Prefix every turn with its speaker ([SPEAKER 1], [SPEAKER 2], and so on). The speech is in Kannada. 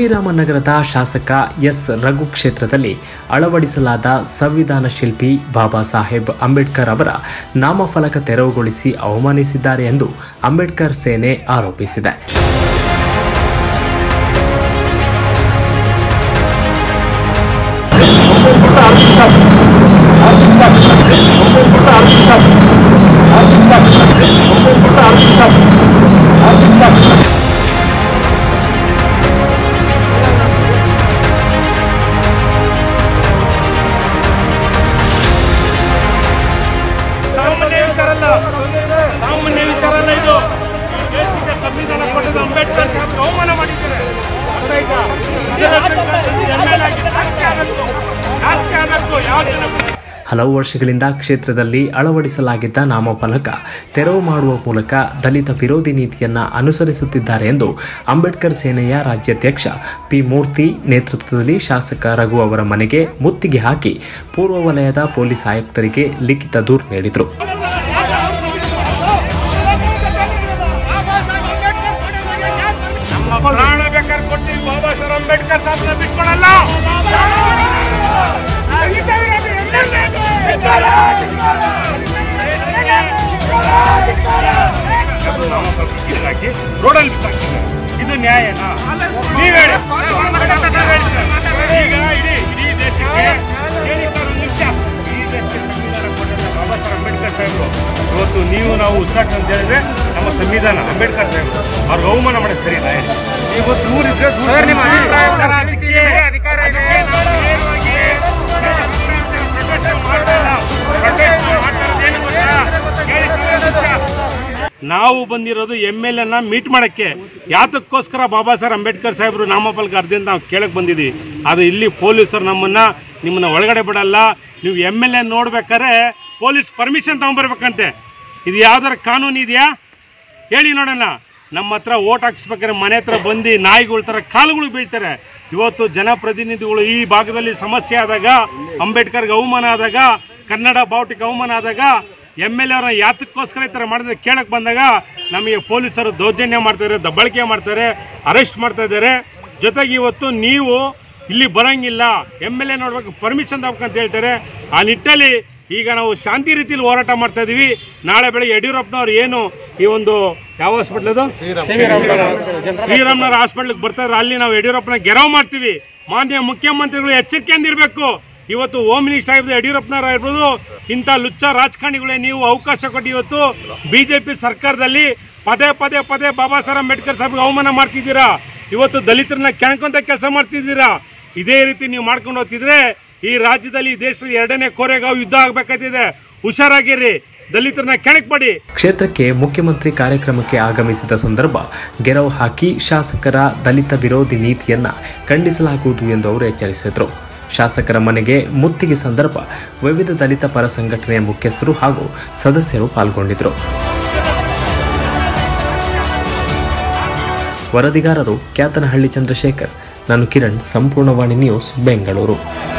[SPEAKER 1] ಶಿವಿರಾಮನಗರದ ಶಾಸಕ ಎಸ್ ರಘು ಕ್ಷೇತ್ರದಲ್ಲಿ ಅಳವಡಿಸಲಾದ ಸಂವಿಧಾನ ಶಿಲ್ಪಿ ಬಾಬಾ ಸಾಹೇಬ್ ಅಂಬೇಡ್ಕರ್ ಅವರ ನಾಮಫಲಕ ತೆರವುಗೊಳಿಸಿ ಅವಮಾನಿಸಿದ್ದಾರೆ ಎಂದು ಅಂಬೇಡ್ಕರ್ ಸೇನೆ ಆರೋಪಿಸಿದೆ
[SPEAKER 2] ಸಾಮಾನ್ಯ ವಿಚಾರ ಅಲ್ಲ ಸಾಮಾನ್ಯ ವಿಚಾರ ಅಲ್ಲ ಇದು ಈ ದೇಶಕ್ಕೆ ಸಂವಿಧಾನ ಕೊಟ್ಟದ್ದು ಅಂಬೇಡ್ಕರ್ ಸಾಹೇಬ್ ಅವಮಾನ ಮಾಡಿದ್ದಾರೆ ಅರ್ಥ ಆಯ್ತಾ? ಇದನ್ನ ತಿಳ್ಕೊಂಡು MLA ಆಗಿ ನಾಚಿಕೆ ಆಗಬೇಕು. ನಾಚಿಕೆ ಆಗಬೇಕು ಯಾವ ಜನ
[SPEAKER 1] ಹಲವು ವರ್ಷಗಳಿಂದ ಕ್ಷೇತ್ರದಲ್ಲಿ ಅಳವಡಿಸಲಾಗಿದ್ದ ನಾಮಫಲಕ ತೆರವು ಮಾಡುವ ಮೂಲಕ ದಲಿತ ವಿರೋಧಿ ನೀತಿಯನ್ನ ಅನುಸರಿಸುತ್ತಿದ್ದಾರೆ ಎಂದು ಅಂಬೇಡ್ಕರ್ ಸೇನೆಯ ರಾಜ್ಯಾಧ್ಯಕ್ಷ ಪಿ ಮೂರ್ತಿ ನೇತೃತ್ವದಲ್ಲಿ ಶಾಸಕ ರಘು ಅವರ ಮನೆಗೆ ಮುತ್ತಿಗೆ ಹಾಕಿ ಪೂರ್ವ ವಲಯದ ಪೊಲೀಸ್ ಆಯುಕ್ತರಿಗೆ ಲಿಖಿತ ದೂರು ನೀಡಿದರು
[SPEAKER 2] ನಮ್ಮ ಪ್ರಾಣ ಬೇಕಾದ್ರೆ ಕೊಡ್ತೀವಿ ಬಾಬಾ ಸಾಹೇಬ್ ಅಂಬೇಡ್ಕರ್ ಸಾಹೇಬ್ನ ಬಿಟ್ಕೊಡಲ್ಲ ಹಾಕಿ ರೋಡಲ್ಲಿ ಬಿಸಾಕ್ತಾರೆ ಇದು ನ್ಯಾಯನಾ ನೀವ್ ಹೇಳಿ ಈಗ ಇಡೀ ಇಡೀ ದೇಶಕ್ಕೆ ಹೇಳಿ ಸರ್ ಒಂದು ನಿಮಿಷ ಈ ದೇಶಕ್ಕೆ ಸಂವಿಧಾನ ಕೊಟ್ಟಂತ ಬಾಬಾ ಸಾಹೇಬ್ ಅಂಬೇಡ್ಕರ್ ಸಾಹೇಬರು ಇವತ್ತು ನೀವು ನಾವು ಉಸಿರಾಟ ಅಂತ ಹೇಳಿದ್ರೆ ನಮ್ಮ ಸಂವಿಧಾನ ಅಂಬೇಡ್ಕರ್ ಸಾಹೇಬರು ಅವ್ರಿಗೆ ಅವಮಾನ ಮಾಡಿ ಸರಿ ಇಲ್ಲ ಹೇಳಿ ಇವತ್ತು ದೂರ ಇದ್ರೆ ದೂರ ನಿಮ್ಮ ಅಭಿಪ್ರಾಯ ಪ್ರಕಾರ ಅದಕ್ಕೆ ಅಧಿಕಾರ ಇದೆ. ನಾವು ನೇರವಾಗಿ protest ಮಾಡ್ತಾ ಇಲ್ಲ. protest ಮಾಡ್ತಾ ಇರೋದು ಏನು ಗೊತ್ತಾ? ಹೇಳಿ ಸರ್ ಒಂದು ನಿಮಿಷ. ನಾವು ಬಂದಿರೋದು ಎಮ್ ಎಲ್ ಎನ ಮೀಟ್ ಮಾಡೋಕ್ಕೆ ಯಾತಕ್ಕೋಸ್ಕರ ಬಾಬಾ ಸಾಹೇಬ್ ಅಂಬೇಡ್ಕರ್ ಸಾಹೇಬರು ನಾಮಫಲಕ ಅರ್ಜಿಯಿಂದ ನಾವು ಕೇಳಕ್ಕೆ ಬಂದಿದ್ದೀವಿ ಅದು ಇಲ್ಲಿ ಪೊಲೀಸರು ನಮ್ಮನ್ನು ನಿಮ್ಮನ್ನು ಒಳಗಡೆ ಬಿಡಲ್ಲ ನೀವು ಎಮ್ ಎಲ್ ಎ ನೋಡ್ಬೇಕಾದ್ರೆ ಪೊಲೀಸ್ ಪರ್ಮಿಷನ್ ತೊಗೊಂಬರ್ಬೇಕಂತೆ ಇದು ಯಾವ್ದಾರ ಕಾನೂನು ಇದೆಯಾ ಹೇಳಿ ನೋಡೋಣ ನಮ್ಮ ಹತ್ರ ಓಟ್ ಹಾಕ್ಸ್ಬೇಕಾದ್ರೆ ಮನೆ ಹತ್ರ ಬಂದು ನಾಯಿಗಳ ಥರ ಕಾಲುಗಳು ಬೀಳ್ತಾರೆ ಇವತ್ತು ಜನಪ್ರತಿನಿಧಿಗಳು ಈ ಭಾಗದಲ್ಲಿ ಸಮಸ್ಯೆ ಆದಾಗ ಅಂಬೇಡ್ಕರ್ಗೆ ಅವಮಾನ ಆದಾಗ ಕನ್ನಡ ಬಾವುಟಿಗೆ ಅವಮಾನ ಆದಾಗ ಎಮ್ ಎಲ್ ಎವ್ರನ್ನ ಯಾತಕ್ಕೋಸ್ಕರ ಈ ಥರ ಮಾಡಿದ್ರೆ ಕೇಳಕ್ಕೆ ಬಂದಾಗ ನಮಗೆ ಪೊಲೀಸರು ದೌರ್ಜನ್ಯ ಮಾಡ್ತಾರೆ ದಬ್ಬಳಿಕೆ ಮಾಡ್ತಾರೆ ಅರೆಸ್ಟ್ ಮಾಡ್ತಾ ಇದ್ದಾರೆ ಜೊತೆಗೆ ಇವತ್ತು ನೀವು ಇಲ್ಲಿ ಬರಂಗಿಲ್ಲ ಎಮ್ ಎಲ್ ಎ ನೋಡ್ಬೇಕು ಪರ್ಮಿಷನ್ ತಗೋಬೇಕಂತ ಹೇಳ್ತಾರೆ ಆ ನಿಟ್ಟಲ್ಲಿ ಈಗ ನಾವು ಶಾಂತಿ ರೀತಿಯಲ್ಲಿ ಹೋರಾಟ ಮಾಡ್ತಾ ಇದೀವಿ ನಾಳೆ ಬೆಳಗ್ಗೆ ಯಡಿಯೂರಪ್ಪನವ್ರು ಏನು ಈ ಒಂದು ಯಾವ ಹಾಸ್ಪಿಟ್ಲ್ ಅದು ಶ್ರೀರಾಮ್ನಗರ ಹಾಸ್ಪಿಟ್ಲಿಗೆ ಬರ್ತಾರೆ ಅಲ್ಲಿ ನಾವು ಯಡಿಯೂರಪ್ಪನ ಗೆರವ್ ಮಾಡ್ತೀವಿ ಮಾನ್ಯ ಮುಖ್ಯಮಂತ್ರಿಗಳು ಎಚ್ಚರಿಕೆಯಿಂದ ಇರಬೇಕು ಇವತ್ತು ಹೋಮ್ ಮಿನಿಸ್ಟರ್ ಆಗಿರ್ಬೋದು ಯಡಿಯೂರಪ್ಪನವ್ರು ಆಗಿರ್ಬೋದು ಇಂಥ ಲುಚ್ಚ ರಾಜಕಾರಣಿಗಳೇ ನೀವು ಅವಕಾಶ ಕೊಟ್ಟು ಇವತ್ತು ಬಿ ಜೆ ಪಿ ಸರ್ಕಾರದಲ್ಲಿ ಪದೇ ಪದೇ ಪದೇ ಬಾಬಾ ಸಾಹೇಬ್ ಅಂಬೇಡ್ಕರ್ ಸಾಹೇಬ್ಗೆ ಅವಮಾನ ಮಾಡ್ತಿದ್ದೀರಾ ಇವತ್ತು ದಲಿತರನ್ನ ಕೆಣ್ಕೊಂತ ಕೆಲಸ ಮಾಡ್ತಿದ್ದೀರಾ ಇದೇ ರೀತಿ ನೀವು ಮಾಡ್ಕೊಂಡು ಹೋಗ್ತಿದ್ರೆ ಈ ರಾಜ್ಯದಲ್ಲಿ ಈ ದೇಶದಲ್ಲಿ ಎರಡನೇ ಕೋರೆಗಾವ್ ಯುದ್ಧ ಆಗ್ಬೇಕಾಗ್ತಿದೆ ಹುಷಾರಾಗಿರಿ ದಲಿತರನ್ನ ಕೆಣಕ್ಬೇಡಿ
[SPEAKER 1] ಕ್ಷೇತ್ರಕ್ಕೆ ಮುಖ್ಯಮಂತ್ರಿ ಕಾರ್ಯಕ್ರಮಕ್ಕೆ ಆಗಮಿಸಿದ ಸಂದರ್ಭ ಗೆರವು ಹಾಕಿ ಶಾಸಕರ ದಲಿತ ವಿರೋಧಿ ನೀತಿಯನ್ನ ಖಂಡಿಸಲಾಗುವುದು ಎಂದು ಅವರು ಎಚ್ಚರಿಸಿದರು ಶಾಸಕರ ಮನೆಗೆ ಮುತ್ತಿಗೆ ಸಂದರ್ಭ ವಿವಿಧ ದಲಿತ ಪರ ಸಂಘಟನೆಯ ಮುಖ್ಯಸ್ಥರು ಹಾಗೂ ಸದಸ್ಯರು ಪಾಲ್ಗೊಂಡಿದ್ದರು ವರದಿಗಾರರು ಕ್ಯಾತನಹಳ್ಳಿ ಚಂದ್ರಶೇಖರ್ ನಾನು ಕಿರಣ್ ಸಂಪೂರ್ಣವಾಣಿ ನ್ಯೂಸ್ ಬೆಂಗಳೂರು